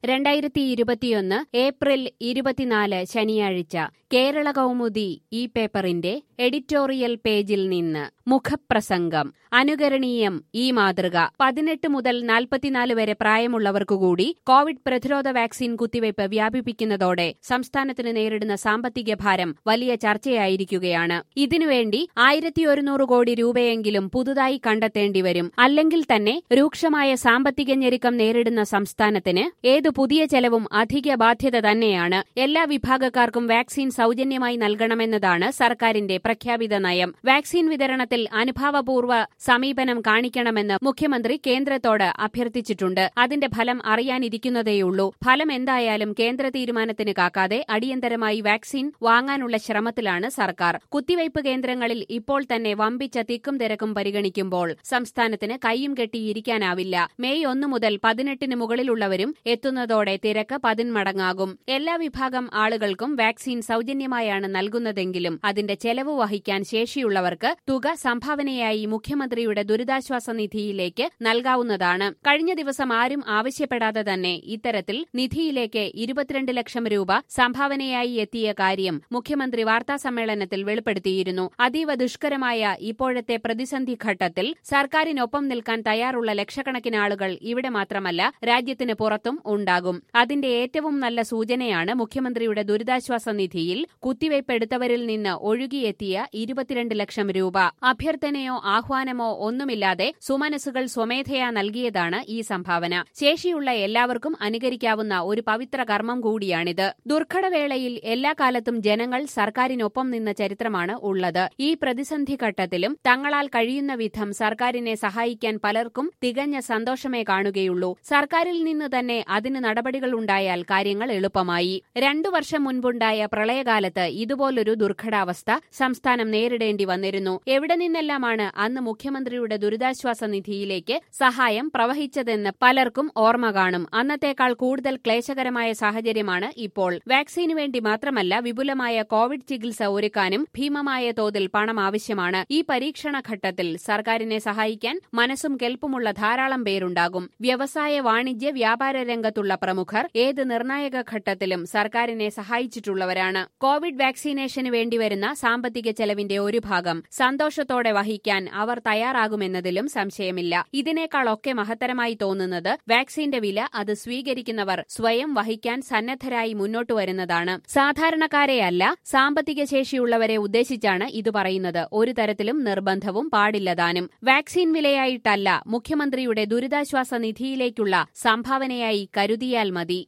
രണ്ടായിരത്തി ഇരുപത്തിയൊന്ന് ഏപ്രിൽ ഇരുപത്തിനാല് ശനിയാഴ്ച കേരള കൗമുദി ഈ പേപ്പറിന്റെ എഡിറ്റോറിയൽ പേജിൽ നിന്ന് മുഖപ്രസംഗം അനുകരണീയം ഈ മാതൃക പതിനെട്ട് മുതൽ നാൽപ്പത്തിനാല് വരെ പ്രായമുള്ളവർക്കുകൂടി കോവിഡ് പ്രതിരോധ വാക്സിൻ കുത്തിവയ്പ് വ്യാപിപ്പിക്കുന്നതോടെ സംസ്ഥാനത്തിന് നേരിടുന്ന സാമ്പത്തിക ഭാരം വലിയ ചർച്ചയായിരിക്കുകയാണ് ഇതിനുവേണ്ടി ആയിരത്തി ഒരുന്നൂറ് കോടി രൂപയെങ്കിലും പുതുതായി കണ്ടെത്തേണ്ടിവരും അല്ലെങ്കിൽ തന്നെ രൂക്ഷമായ സാമ്പത്തിക ഞെരുക്കം നേരിടുന്ന സംസ്ഥാനത്തിന് ഏതു പുതിയ ചെലവും അധിക ബാധ്യത തന്നെയാണ് എല്ലാ വിഭാഗക്കാർക്കും വാക്സിൻ സൌജന്യമായി നൽകണമെന്നതാണ് സർക്കാരിന്റെ പ്രഖ്യാപിത നയം വാക്സിൻ വിതരണത്തിൽ അനുഭാവപൂർവ്വ സമീപനം കാണിക്കണമെന്ന് മുഖ്യമന്ത്രി കേന്ദ്രത്തോട് അഭ്യർത്ഥിച്ചിട്ടുണ്ട് അതിന്റെ ഫലം അറിയാനിരിക്കുന്നതേയുള്ളൂ ഫലം എന്തായാലും കേന്ദ്ര തീരുമാനത്തിന് കാക്കാതെ അടിയന്തരമായി വാക്സിൻ വാങ്ങാനുള്ള ശ്രമത്തിലാണ് സർക്കാർ കുത്തിവയ്പ് കേന്ദ്രങ്ങളിൽ ഇപ്പോൾ തന്നെ വമ്പിച്ച തിക്കും തിരക്കും പരിഗണിക്കുമ്പോൾ സംസ്ഥാനത്തിന് കൈയും കെട്ടിയിരിക്കാനാവില്ല മെയ് ഒന്ന് മുതൽ പതിനെട്ടിന് മുകളിലുള്ളവരും എത്തുന്നതോടെ തിരക്ക് പതിന്മടങ്ങാകും എല്ലാ വിഭാഗം ആളുകൾക്കും വാക്സിൻ സൌജന്യമായാണ് നൽകുന്നതെങ്കിലും അതിന്റെ ചെലവ് വഹിക്കാൻ ശേഷിയുള്ളവർക്ക് തുക സംഭാവനയായി മുഖ്യമന്ത്രിയുടെ ദുരിതാശ്വാസ നിധിയിലേക്ക് നൽകാവുന്നതാണ് കഴിഞ്ഞ ദിവസം ആരും ആവശ്യപ്പെടാതെ തന്നെ ഇത്തരത്തിൽ നിധിയിലേക്ക് ഇരുപത്തിരണ്ട് ലക്ഷം രൂപ സംഭാവനയായി എത്തിയ കാര്യം മുഖ്യമന്ത്രി വാർത്താസമ്മേളനത്തിൽ വെളിപ്പെടുത്തിയിരുന്നു അതീവ ദുഷ്കരമായ ഇപ്പോഴത്തെ പ്രതിസന്ധി ഘട്ടത്തിൽ സർക്കാരിനൊപ്പം നിൽക്കാൻ തയ്യാറുള്ള ലക്ഷക്കണക്കിന് ആളുകൾ ഇവിടെ മാത്രമല്ല രാജ്യത്തിന് പുറത്തും ഉണ്ടാകും അതിന്റെ ഏറ്റവും നല്ല സൂചനയാണ് മുഖ്യമന്ത്രിയുടെ ദുരിതാശ്വാസ നിധിയിൽ കുത്തിവയ്പ് എടുത്തവരിൽ നിന്ന് ഒഴുകിയെത്തിയ ഇരുപത്തിരണ്ട് ലക്ഷം രൂപ അഭ്യർത്ഥനയോ ആഹ്വാനമോ ഒന്നുമില്ലാതെ സുമനസുകൾ സ്വമേധയാ നൽകിയതാണ് ഈ സംഭാവന ശേഷിയുള്ള എല്ലാവർക്കും അനുകരിക്കാവുന്ന ഒരു പവിത്ര കർമ്മം കൂടിയാണിത് ദുർഘടവേളയിൽ എല്ലാ കാലത്തും ജനങ്ങൾ സർക്കാരിനൊപ്പം നിന്ന ചരിത്രമാണ് ഉള്ളത് ഈ പ്രതിസന്ധി ഘട്ടത്തിലും തങ്ങളാൽ കഴിയുന്ന വിധം സർക്കാരിനെ സഹായിക്കാൻ പലർക്കും തികഞ്ഞ സന്തോഷമേ കാണുകയുള്ളൂ സർക്കാരിൽ നിന്ന് തന്നെ അതിന് നടപടികൾ ഉണ്ടായാൽ കാര്യങ്ങൾ എളുപ്പമായി രണ്ടു വർഷം മുൻപുണ്ടായ പ്രളയകാലത്ത് ഇതുപോലൊരു ദുർഘടാവസ്ഥ സംസ്ഥാനം നേരിടേണ്ടി വന്നിരുന്നു എവിടെ നിന്നെല്ലാമാണ് അന്ന് മുഖ്യമന്ത്രിയുടെ ദുരിതാശ്വാസ നിധിയിലേക്ക് സഹായം പ്രവഹിച്ചതെന്ന് പലർക്കും ഓർമ്മ കാണും അന്നത്തേക്കാൾ കൂടുതൽ ക്ലേശകരമായ സാഹചര്യമാണ് ഇപ്പോൾ വാക്സിനു വേണ്ടി മാത്രമല്ല വിപുലമായ കോവിഡ് ചികിത്സ ഒരുക്കാനും ഭീമമായ തോതിൽ പണം ആവശ്യമാണ് ഈ പരീക്ഷണ ഘട്ടത്തിൽ സർക്കാരിനെ സഹായിക്കാൻ മനസ്സും കെൽപ്പുമുള്ള ധാരാളം പേരുണ്ടാകും വ്യവസായ വാണിജ്യ വ്യാപാര രംഗത്തുള്ള പ്രമുഖർ ഏത് നിർണായക ഘട്ടത്തിലും സർക്കാരിനെ സഹായിച്ചിട്ടുള്ളവരാണ് കോവിഡ് വാക്സിനേഷന് വേണ്ടിവരുന്ന സാമ്പത്തിക ചെലവിന്റെ ഒരു ഭാഗം സന്തോഷത്തോടെ വഹിക്കാൻ അവർ തയ്യാറാകുമെന്നതിലും സംശയമില്ല ഇതിനേക്കാളൊക്കെ മഹത്തരമായി തോന്നുന്നത് വാക്സിന്റെ വില അത് സ്വീകരിക്കുന്നവർ സ്വയം വഹിക്കാൻ സന്നദ്ധരായി മുന്നോട്ടു വരുന്നതാണ് സാധാരണക്കാരെയല്ല സാമ്പത്തിക ശേഷിയുള്ളവരെ ഉദ്ദേശിച്ചാണ് ഇത് പറയുന്നത് ഒരു തരത്തിലും നിർബന്ധവും പാടില്ലതാനും വാക്സിൻ വിലയായിട്ടല്ല മുഖ്യമന്ത്രിയുടെ ദുരിതാശ്വാസ നിധിയിലേക്കുള്ള സംഭാവനയായി കരുതിയാൽ മതി